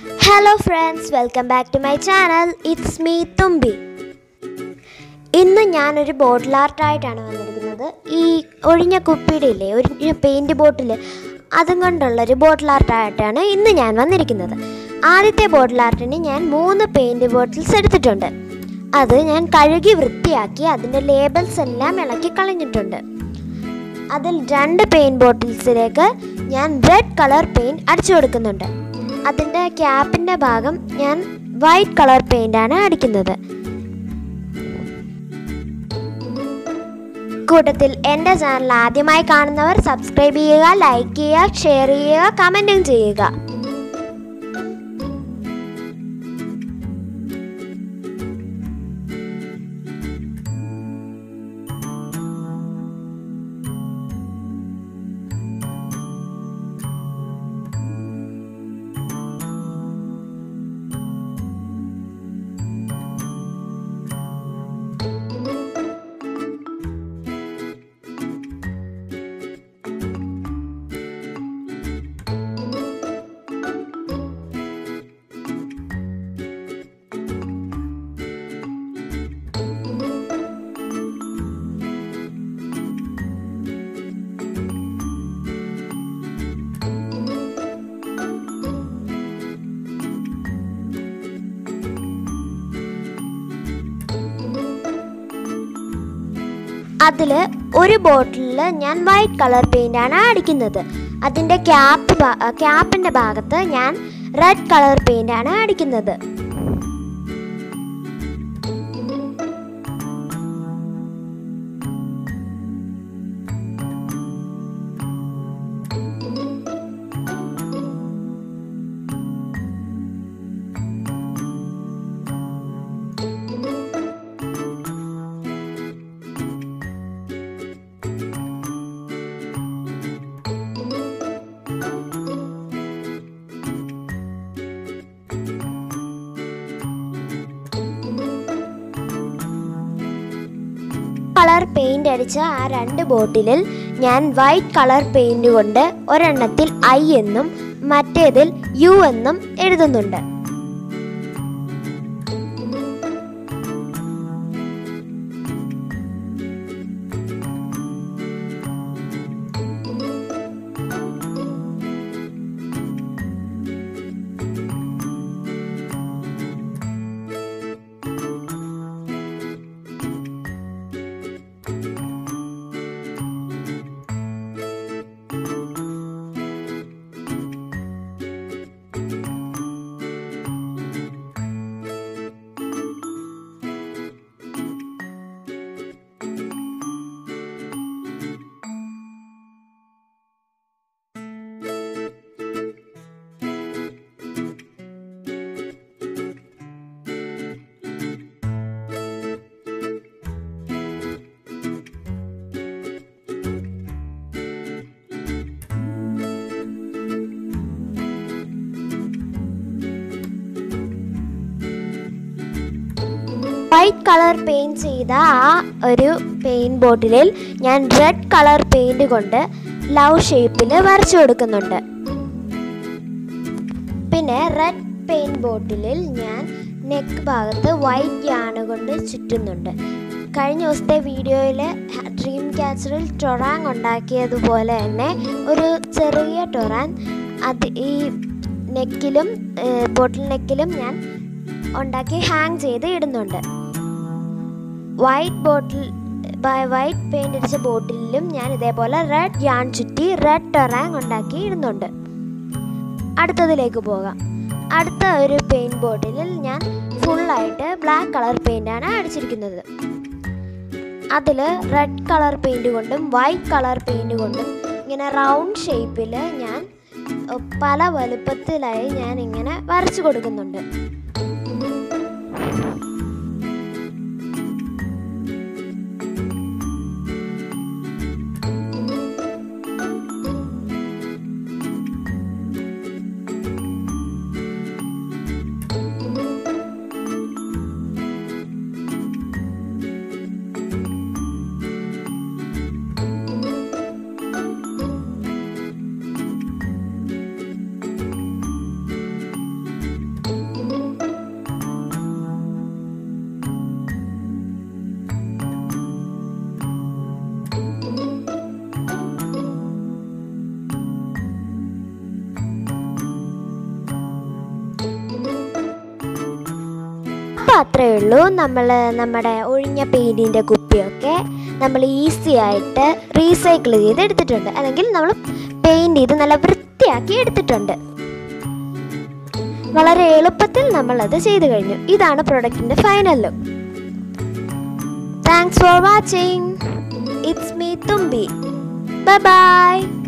hello friends welcome back to my channel it's me Thumbi ഇന്ന് ഞാനൊരു ബോട്ടിൽ ആർട്ടായിട്ടാണ് വന്നിരിക്കുന്നത് ഈ ഒഴിഞ്ഞ കുപ്പിയുടെ ഇല്ലേ ഒഴിഞ്ഞ പെയിൻറ് ബോട്ടിൽ അതും കൊണ്ടുള്ളൊരു ബോട്ടിൽ ആർട്ടായിട്ടാണ് ഇന്ന് ഞാൻ വന്നിരിക്കുന്നത് ആദ്യത്തെ ബോട്ടിൽ ആർട്ടിന് ഞാൻ മൂന്ന് പെയിൻറ് ബോട്ടിൽസ് എടുത്തിട്ടുണ്ട് അത് ഞാൻ കഴുകി വൃത്തിയാക്കി അതിൻ്റെ ലേബൽസ് എല്ലാം ഇളക്കി കളഞ്ഞിട്ടുണ്ട് അതിൽ രണ്ട് പെയിൻറ് ബോട്ടിൽസിലേക്ക് ഞാൻ റെഡ് കളർ പെയിൻറ് അടിച്ചു കൊടുക്കുന്നുണ്ട് അതിൻ്റെ ക്യാപ്പിൻ്റെ ഭാഗം ഞാൻ വൈറ്റ് കളർ പെയിൻ്റാണ് അടിക്കുന്നത് കൂട്ടത്തിൽ എൻ്റെ ചാനൽ ആദ്യമായി കാണുന്നവർ സബ്സ്ക്രൈബ് ചെയ്യുക ലൈക്ക് ചെയ്യുക ഷെയർ ചെയ്യുക കമൻറ്റും ചെയ്യുക അതിൽ ഒരു ബോട്ടിലിൽ ഞാൻ വൈറ്റ് കളർ പെയിൻ്റാണ് അടിക്കുന്നത് അതിൻ്റെ ക്യാപ്പ് ക്യാപ്പിൻ്റെ ഭാഗത്ത് ഞാൻ റെഡ് കളർ പെയിൻ്റാണ് അടിക്കുന്നത് കളർ പെയിന്റ് അടിച്ച ആ രണ്ട് ബോട്ടിലിൽ ഞാൻ വൈറ്റ് കളർ പെയിന്റ് കൊണ്ട് ഒരെണ്ണത്തിൽ ഐ എന്നും മറ്റേതിൽ യു എന്നും എഴുതുന്നുണ്ട് വൈറ്റ് കളർ പെയിൻറ് ചെയ്ത ആ ഒരു പെയിൻറ് ബോട്ടിലിൽ ഞാൻ റെഡ് കളർ പെയിൻറ് കൊണ്ട് ലവ് ഷേപ്പിൽ വരച്ചു കൊടുക്കുന്നുണ്ട് പിന്നെ റെഡ് പെയിൻറ് ബോട്ടിലിൽ ഞാൻ നെക്ക് ഭാഗത്ത് വൈറ്റ് യാണ് കൊണ്ട് ചുറ്റുന്നുണ്ട് കഴിഞ്ഞ ദിവസത്തെ വീഡിയോയിൽ ഡ്രീം ക്യാച്ചറിൽ ടൊറാങ് ഉണ്ടാക്കിയതുപോലെ തന്നെ ഒരു ചെറിയ ടൊറാൻ അത് ഈ നെക്കിലും ബോട്ടിൽ നെക്കിലും ഞാൻ ഉണ്ടാക്കി ഹാങ് ചെയ്ത് ഇടുന്നുണ്ട് വൈറ്റ് ബോട്ടിൽ വൈറ്റ് പെയിൻ്റ് അടിച്ച ബോട്ടിലും ഞാൻ ഇതേപോലെ റെഡ് യാൺ ചുറ്റി റെഡ് ടൊറാങ് ഉണ്ടാക്കി ഇടുന്നുണ്ട് അടുത്തതിലേക്ക് പോകാം അടുത്ത ഒരു പെയിൻറ് ബോട്ടിലിൽ ഞാൻ ഫുള്ളായിട്ട് ബ്ലാക്ക് കളർ പെയിൻ്റാണ് അടിച്ചിരിക്കുന്നത് അതിൽ റെഡ് കളർ പെയിൻറ് കൊണ്ടും വൈറ്റ് കളർ പെയിൻറ് കൊണ്ടും ഇങ്ങനെ റൗണ്ട് ഷേപ്പിൽ ഞാൻ പല വലുപ്പത്തിലായി ഞാൻ ഇങ്ങനെ വരച്ചു കൊടുക്കുന്നുണ്ട് അപ്പോൾ അത്രയേ ഉള്ളൂ നമ്മൾ നമ്മുടെ ഒഴിഞ്ഞ പെയിൻറ്റിൻ്റെ കുപ്പിയൊക്കെ നമ്മൾ ഈസി ആയിട്ട് റീസൈക്കിൾ ചെയ്ത് എടുത്തിട്ടുണ്ട് അല്ലെങ്കിൽ നമ്മൾ പെയിൻറ്റ് ചെയ്ത് നല്ല വൃത്തിയാക്കി എടുത്തിട്ടുണ്ട് വളരെ എളുപ്പത്തിൽ നമ്മളത് ചെയ്തു കഴിഞ്ഞു ഇതാണ് പ്രൊഡക്റ്റിൻ്റെ final look thanks for watching it's me Thumbi bye by